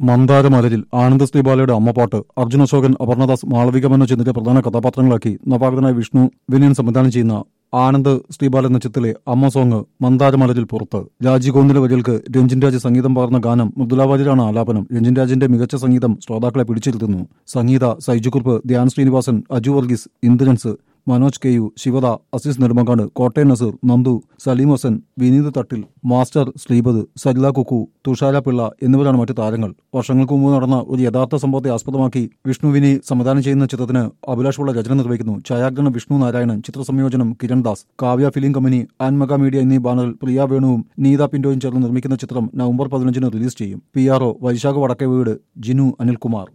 മന്ദാരമലരിൽ ആനന്ദ ശ്രീബാലയുടെ അമ്മപ്പാട്ട് അർജുൻ അശോകൻ അപർണദാസ് മാളവിക മനോജ് എന്നിവരെ പ്രധാന കഥാപാത്രങ്ങളാക്കി നവാഗതനായ വിഷ്ണു വിനയൻ സംവിധാനം ചെയ്യുന്ന ആനന്ദ് ശ്രീബാല എന്ന ചിത്രത്തിലെ അമ്മ സോങ് മന്ദാരമലരിൽ പുറത്ത് രാജീവ് ഗോവിന്ദിന്റെ വരികൾക്ക് രഞ്ജിൻ രാജ് സംഗീതം പകർന്ന ഗാനം മൃദുലാവാര്യരാണ് ആലാപനം രഞ്ജിൻ രാജിന്റെ മികച്ച സംഗീതം ശ്രോതാക്കളെ പിടിച്ചിരുത്തുന്നു Sangeetha Saiju Kurup Dhyan Sreenivasan Aju Varghese Indrans Manoj K U Sivada Azeez Nedumangad Kottayam Nazeer Nandu Saleem Hassan Vineeth Thattil master Sreepath Sarila Kukku Thushara Pillai എന്നിവരാണ് മറ്റു താരങ്ങൾ വർഷങ്ങൾക്ക് മുമ്പ് നടന്ന ഒരു യഥാർത്ഥ സംഭവത്തെ ആസ്പദമാക്കി വിഷ്ണു വിനി സംവിധാനം ചെയ്യുന്ന ചിത്രത്തിന് അഭിലാഷ് പിള്ള രചന നിർവഹിക്കുന്നു ഛായാഗ്രഹണം വിഷ്ണു നാരായണൻ ചിത്രസംയോജനം കിരൺ ദാസ് കാവ്യ ഫിലിം കമ്പനി ആൻമക മീഡിയ എന്നീ ബാനറിൽ പ്രിയ വേണുവും നീത പിന്റോയും ചേർന്ന് നിർമ്മിക്കുന്ന ചിത്രം നവംബർ പതിനഞ്ചിന് റിലീസ് ചെയ്യും പി ആർ ഒ വൈശാഖ് വടക്കേ വീട് ജിനു അനിൽകുമാർ